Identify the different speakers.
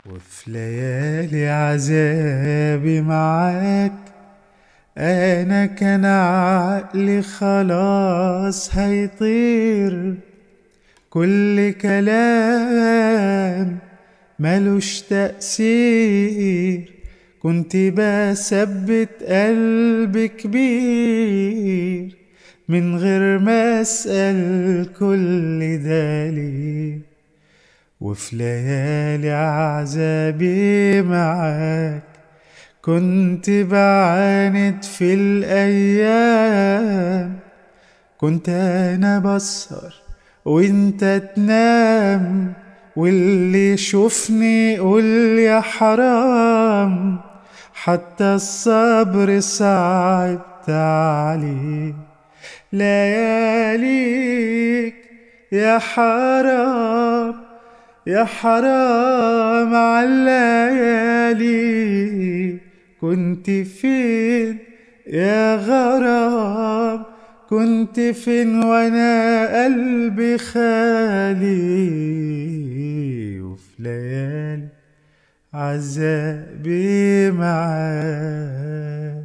Speaker 1: وفي ليالي عذابي معاك انا كان عقلي خلاص هيطير كل كلام ملوش تأثير كنت بثبت قلب كبير من غير ما اسأل كل ده ليه وفي ليالي عذابي معاك كنت بعاند في الأيام كنت أنا بسهر وانت تنام واللي يشوفني يقول يا حرام حتى الصبر صعبت عليه لياليك يا حرام يا حرام عالليالي كنت فين يا غرام كنت فين وانا قلبي خالي وفي ليالي عذابي معاك